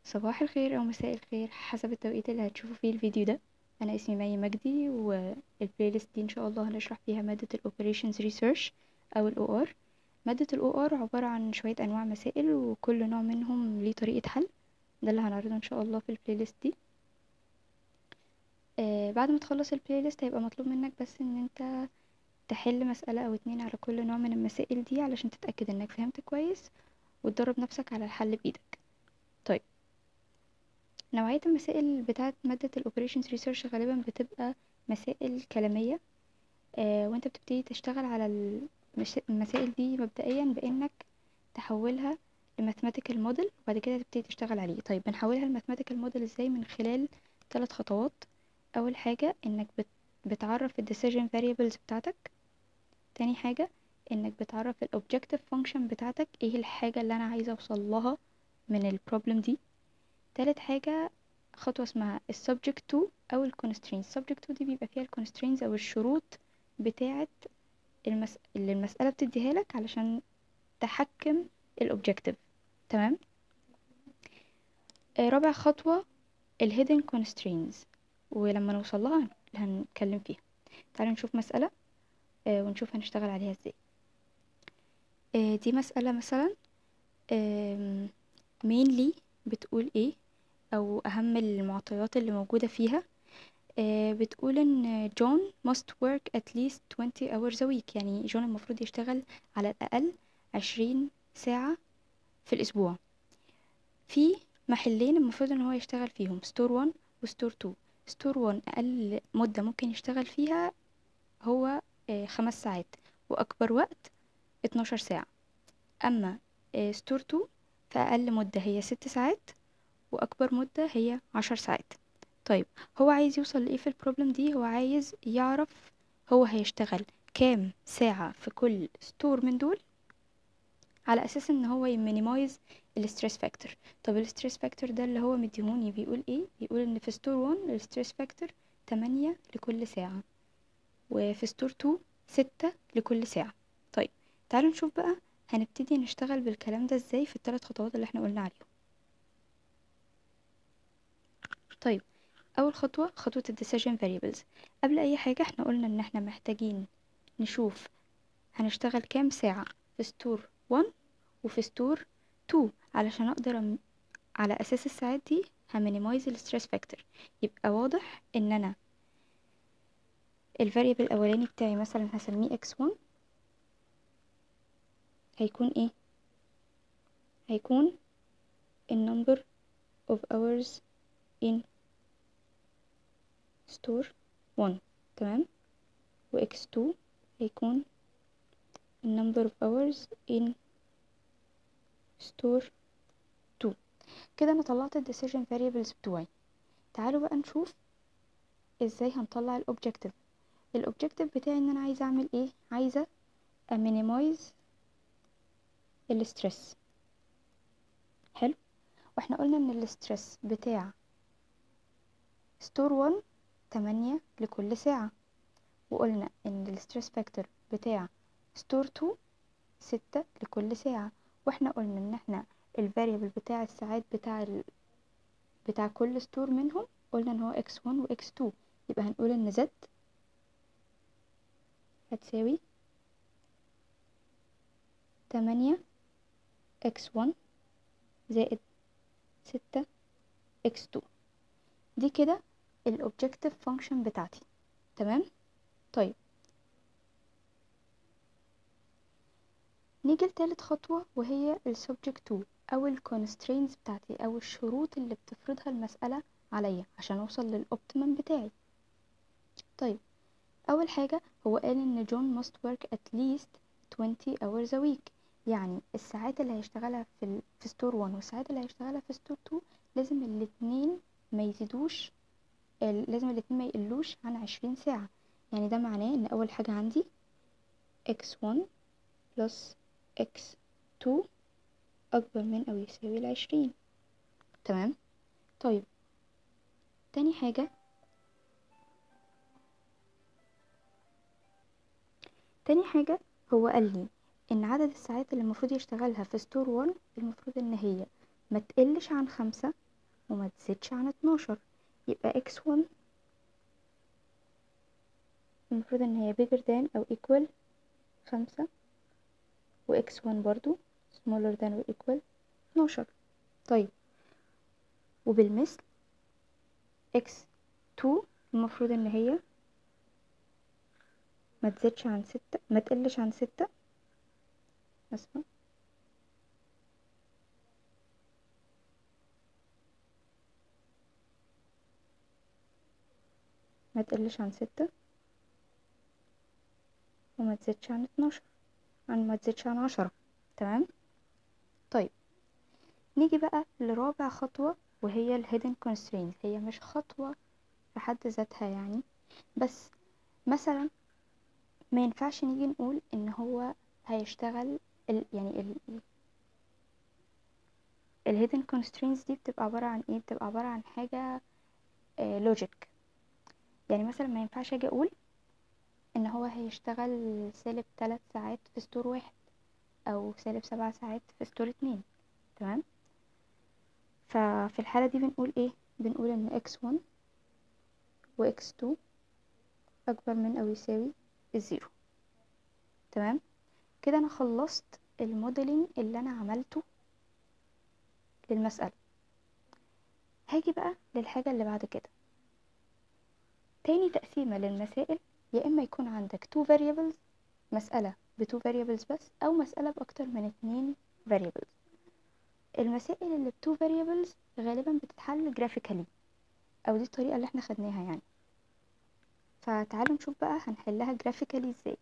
صباح الخير أو مساء الخير حسب التوقيت اللي هتشوفوا فيه الفيديو ده أنا اسمي مي مجدي والبلاي ليست دي إن شاء الله هنشرح فيها مادة ال Operations Research أو ال OR مادة ال OR عبارة عن شوية أنواع مسائل وكل نوع منهم ليه طريقة حل ده اللي هنعرضه إن شاء الله في البلاي ليست دي آه بعد ما تخلص البلاي ليست هيبقى مطلوب منك بس إن انت تحل مسألة أو اتنين على كل نوع من المسائل دي علشان تتأكد إنك فهمت كويس وتدرب نفسك على الحل بإيدك طيب نوعية المسائل بتاعة مادة ال Operations Research غالبا بتبقى مسائل كلامية آه وانت بتبتدي تشتغل على المش- المسائل دي مبدئيا بإنك تحولها ل Mathematical Model وبعد كده تبتدي تشتغل عليه طيب بنحولها ل Mathematical Model ازاي من خلال ثلاث خطوات أول حاجة إنك بت بتعرف ال Decision Variables بتاعتك تاني حاجة إنك بتعرف ال Objective Function بتاعتك ايه الحاجة اللي أنا عايزة أوصل لها من ال Problem دي تالت حاجة خطوة اسمها ال subject to أو ال constraints subject to دي بيبقى فيها ال constraints أو الشروط بتاعة المس... اللي المسألة بتديها لك علشان تحكم ال objective تمام آه، رابع خطوة ال hidden constraints ولما نوصل لها هن- هنتكلم فيها تعالوا نشوف مسألة آه، ونشوف هنشتغل عليها ازاي آه، دي مسألة مثلا آم، mainly بتقول ايه او اهم المعطيات اللي موجودة فيها آه، بتقول ان جون must work at least 20 hours a week يعني جون المفروض يشتغل على الاقل 20 ساعة في الاسبوع في محلين المفروض ان هو يشتغل فيهم ستور 1 وستور 2 ستور 1 اقل مدة ممكن يشتغل فيها هو آه، خمس ساعات واكبر وقت 12 ساعة اما ستور 2 فاقل مدة هي ست ساعات واكبر مدة هي عشر ساعات طيب هو عايز يوصل لايه في البروبلم دي هو عايز يعرف هو هيشتغل كام ساعة في كل ستور من دول على اساس ان هو يمينيمايز الستريس فاكتور طب الستريس فاكتور ده اللي هو مديهوني بيقول ايه بيقول ان في ستور 1 الستريس فاكتور 8 لكل ساعة وفي ستور 2 6 لكل ساعة طيب تعالوا نشوف بقى هنبتدي نشتغل بالكلام ده ازاي في الثلاث خطوات اللي احنا قلنا عليهم طيب اول خطوة خطوة ال decision variables قبل اي حاجة احنا قلنا ان احنا محتاجين نشوف هنشتغل كام ساعة في ستور 1 وفي ستور 2 علشان اقدر أم... على اساس الساعات دي همينيمايز الستريس فاكتور يبقى واضح ان انا الفاريبل الاولاني بتاعي مثلا هسميه x1 هيكون ايه هيكون ال number of hours in store 1 تمام و x2 هيكون ال number of hours in store 2 كده انا طلعت ال decision variables بتوعي تعالوا بقى نشوف ازاي هنطلع ال objective ال objective بتاعي ان انا عايزه اعمل ايه عايزه minimize الستريس حلو واحنا قلنا ان الستريس بتاع ستور 1 8 لكل ساعة وقلنا ان الستريس فاكتور بتاع ستور 2 6 لكل ساعة واحنا قلنا ان احنا الفاريبل بتاع الساعات بتاع ال... بتاع كل ستور منهم قلنا ان هو x1 و x2 يبقى هنقول ان z هتساوي 8 x1 زائد 6 x2 دي كده ال objective function بتاعتي تمام طيب نيجي لتالت خطوة وهي ال subject to أو ال constraints بتاعتي أو الشروط اللي بتفرضها المسألة عليا عشان أوصل للأوبتيمم بتاعي طيب أول حاجة هو قال إن جون must work at least 20 hours a week يعني الساعات اللي هيشتغلها في ال... في ستور 1 والساعات اللي هيشتغلها في ستور 2 لازم الاتنين ما يزيدوش ال... لازم الاتنين ما يقلوش عن 20 ساعة يعني ده معناه ان اول حاجة عندي x1 plus x2 اكبر من او يساوي العشرين تمام طيب تاني حاجة تاني حاجة هو قال لي ان عدد الساعات اللي المفروض يشتغلها في ستور 1 المفروض ان هي ما تقلش عن خمسة وما تزيدش عن اتناشر يبقى x1 المفروض ان هي bigger than او equal خمسة و x1 برضو smaller than و equal اتناشر طيب وبالمثل x2 المفروض ان هي ما تزيدش عن ستة ما تقلش عن ستة اسفة ما تقلش عن ستة وما تزيدش عن اتناشر عن ما تزيدش عن عشرة تمام طيب نيجي بقى لرابع خطوة وهي ال hidden constraints هي مش خطوة في حد ذاتها يعني بس مثلا ما ينفعش نيجي نقول ان هو هيشتغل ال يعني ال ال hidden constraints دي بتبقى عبارة عن ايه بتبقى عبارة عن حاجة لوجيك يعني مثلا ما ينفعش اجي اقول ان هو هيشتغل سالب تلات ساعات في ستور واحد او سالب سبع ساعات في ستور اتنين تمام ففي الحالة دي بنقول ايه بنقول ان x1 و x2 اكبر من او يساوي الزيرو تمام كده انا خلصت الموديلنج اللي انا عملته للمسألة هاجي بقى للحاجة اللي بعد كده تاني تقسيمة للمسائل يا إما يكون عندك two variables مسألة ب two variables بس أو مسألة بأكتر من اتنين variables المسائل اللي ب two variables غالبا بتتحل graphically أو دي الطريقة اللي احنا خدناها يعني فتعالوا نشوف بقى هنحلها graphically ازاي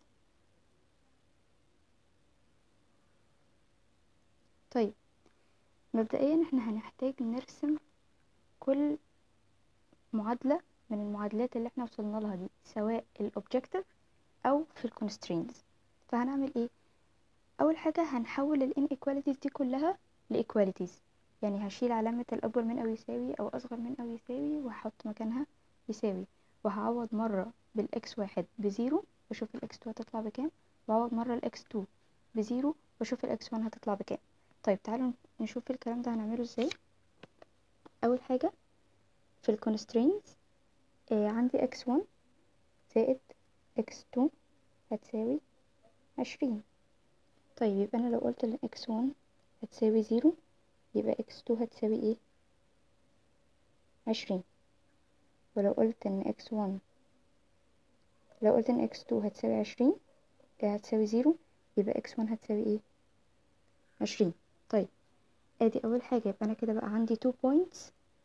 طيب مبدئيا احنا هنحتاج نرسم كل معادلة من المعادلات اللي احنا وصلنا لها دي سواء الاوبجكتيف او في الكونسترينز فهنعمل ايه اول حاجه هنحول الانيكواليتيز دي كلها لايكواليتيز يعني هشيل علامه الاكبر من او يساوي او اصغر من او يساوي وهحط مكانها يساوي وهعوض مره بالاكس واحد بزيرو واشوف الاكس تو هتطلع بكام واعوض مره الاكس تو بزيرو واشوف الاكس وان هتطلع بكام طيب تعالوا نشوف الكلام ده هنعمله ازاي اول حاجه في الكونسترينز آه عندي x1 زائد x2 هتساوي عشرين طيب يبقى أنا لو قلت إن x1 هتساوي زيرو يبقى x2 هتساوي ايه عشرين ولو قلت إن x1 لو قلت إن x2 هتساوي عشرين هتساوي زيرو يبقى x1 هتساوي ايه عشرين طيب ادي اول حاجة يبقى انا كده بقى عندي two points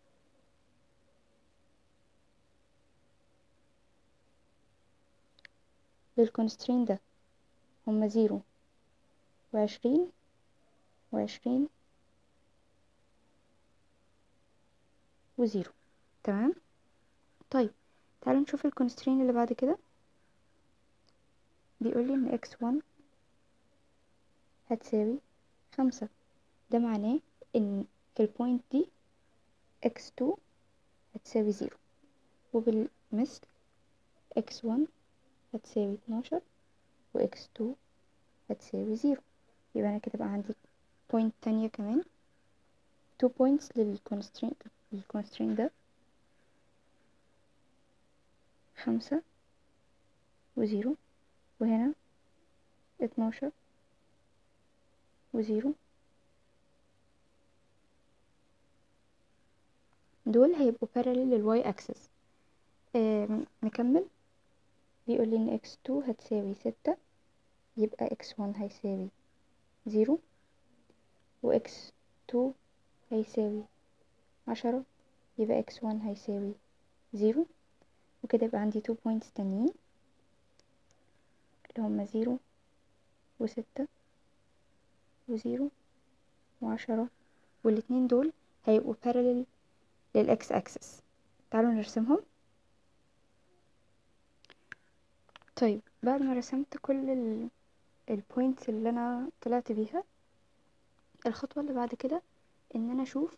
للكونسترين ده هما زيرو وعشرين وعشرين وزيرو تمام طيب تعالوا نشوف الكونسترين اللي بعد كده بيقولي ان اكس وان هتساوي خمسة ده معناه ان في البوينت دي اكس تو هتساوي زيرو وبالمثل اكس وان هتساوي اتناشر و x2 هتساوي زيرو يبقى أنا كده بقى عندي بوينت تانية كمان two points للكونسترين للكونسترين ده خمسة وزيرو وهنا اتناشر وزيرو دول هيبقوا parallel للواي اكسس نكمل بيقول لي ان x2 هتساوي ستة يبقى x1 هيساوي زيرو و x2 هيساوي عشرة يبقى x1 هيساوي زيرو وكده يبقى عندي two points تانيين اللي هما زيرو وستة وزيرو وعشرة والاتنين دول هيبقوا parallel للإكس أكسس تعالوا نرسمهم طيب بعد ما رسمت كل ال البوينتس اللي انا طلعت بيها الخطوة اللي بعد كده ان انا اشوف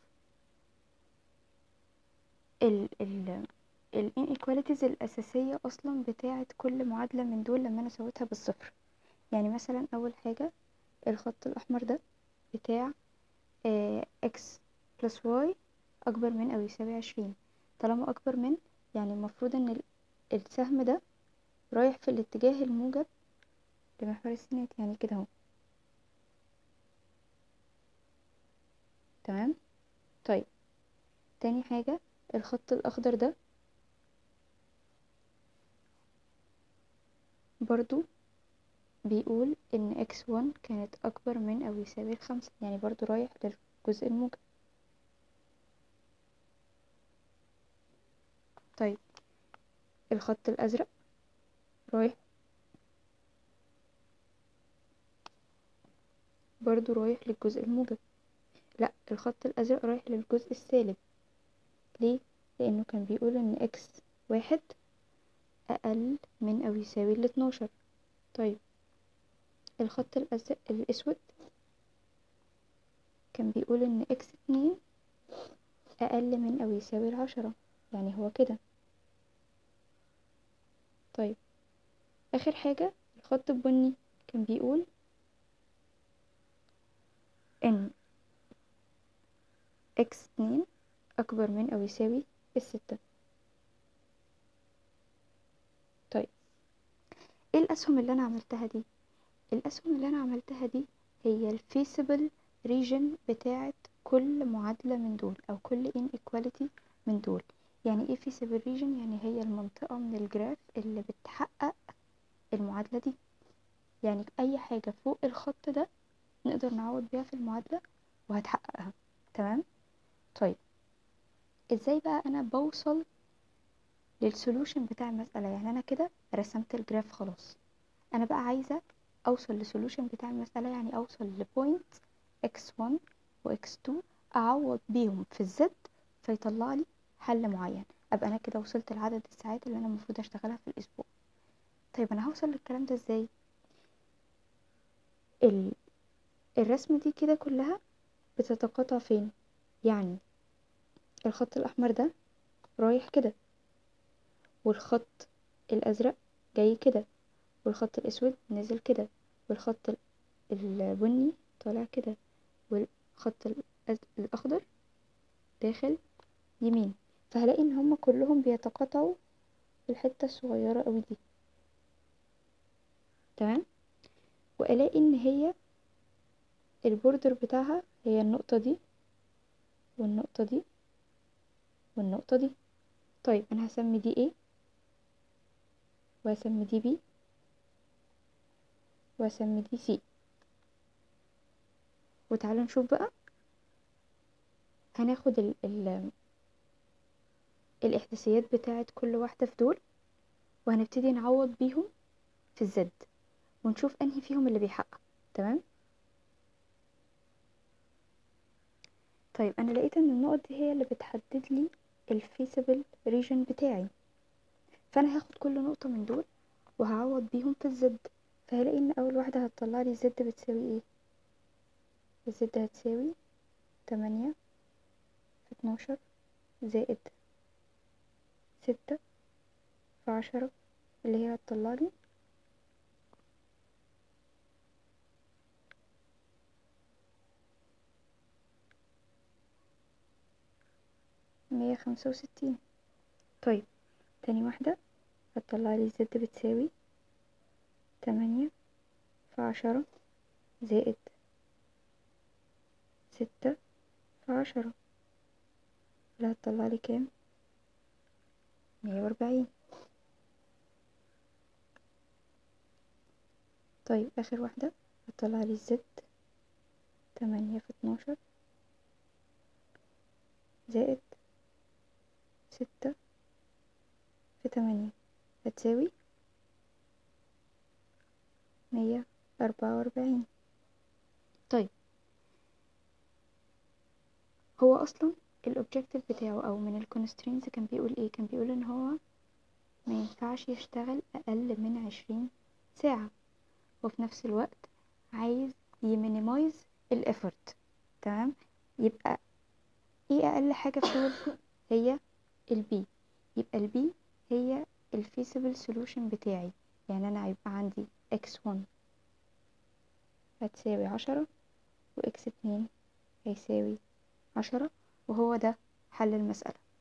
ال ال ال inequalities الأساسية أصلا بتاعة كل معادلة من دول لما أنا سويتها بالصفر يعني مثلا أول حاجة الخط الأحمر ده بتاع آه x plus y اكبر من او يساوي عشرين طالما اكبر من يعني المفروض ان السهم ده رايح في الاتجاه الموجب لمحور السينات يعني كده اهو تمام طيب تاني حاجة الخط الاخضر ده برضو بيقول ان اكس 1 كانت اكبر من او يساوي الخمسة يعني برضو رايح للجزء الموجب طيب الخط الازرق رايح برضو رايح للجزء الموجب لا الخط الازرق رايح للجزء السالب ليه لانه كان بيقول ان اكس واحد اقل من او يساوي الاتناشر طيب الخط الازرق الاسود كان بيقول ان اكس اتنين اقل من او يساوي العشرة يعني هو كده طيب اخر حاجة الخط البني كان بيقول ان اكس اتنين اكبر من او يساوي الستة طيب ايه الاسهم اللي انا عملتها دي الاسهم اللي انا عملتها دي هي الفيسبل ريجن بتاعت كل معادلة من دول او كل inequality من دول يعني ايه feasible region يعني هي المنطقة من الجراف اللي بتحقق المعادلة دي يعني اي حاجة فوق الخط ده نقدر نعوض بيها في المعادلة وهتحققها تمام طيب ازاي بقى انا بوصل للسولوشن بتاع المسألة يعني انا كده رسمت الجراف خلاص انا بقى عايزة اوصل للسولوشن بتاع المسألة يعني اوصل لبوينت x1 و x2 اعوض بيهم في الزد فيطلع لي حل معين ابقى انا كده وصلت لعدد الساعات اللي انا المفروض اشتغلها في الاسبوع طيب انا هوصل للكلام ده ازاي ال... الرسمة دي كده كلها بتتقاطع فين يعني الخط الاحمر ده رايح كده والخط الازرق جاي كده والخط الاسود نازل كده والخط البني طالع كده والخط الاخضر داخل يمين فهلاقي ان هما كلهم بيتقاطعوا في الحته الصغيره قوي دي تمام والاقي ان هي البوردر بتاعها هي النقطه دي والنقطه دي والنقطه دي طيب انا هسمي دي ايه وهسمي دي بي واسمي دي سي وتعالوا نشوف بقى هناخد ال ال الاحداثيات بتاعت كل واحدة في دول وهنبتدي نعوض بيهم في الزد ونشوف انهي فيهم اللي بيحقق تمام طيب انا لقيت ان النقط دي هي اللي بتحدد لي الفيسبل ريجن بتاعي فانا هاخد كل نقطة من دول وهعوض بيهم في الزد فهلاقي ان اول واحدة هتطلع لي زد بتساوي ايه الزد هتساوي تمانية في اتناشر زائد ستة في عشرة اللي هي هتطلع لي مية خمسة وستين طيب تاني واحدة هتطلع لي زد بتساوي تمانية في عشرة زائد ستة في عشرة اللي هتطلع لي كام مية واربعين طيب اخر واحدة هتطلع لي الزد تمانية في اتناشر زائد ستة في تمانية هتساوي مية أربعة وأربعين طيب هو أصلا الأوبجيكتيف بتاعه أو من الكونسترينز كان بيقول إيه كان بيقول إن هو ما ينفعش يشتغل أقل من عشرين ساعة وفي نفس الوقت عايز يمينيمايز الافورت تمام يبقى ايه اقل حاجة في دول هي البي يبقى البي هي الفيسبل سولوشن بتاعي يعني انا هيبقى عندي اكس 1 هتساوي عشرة واكس اتنين هيساوي عشرة وهو ده حل المسألة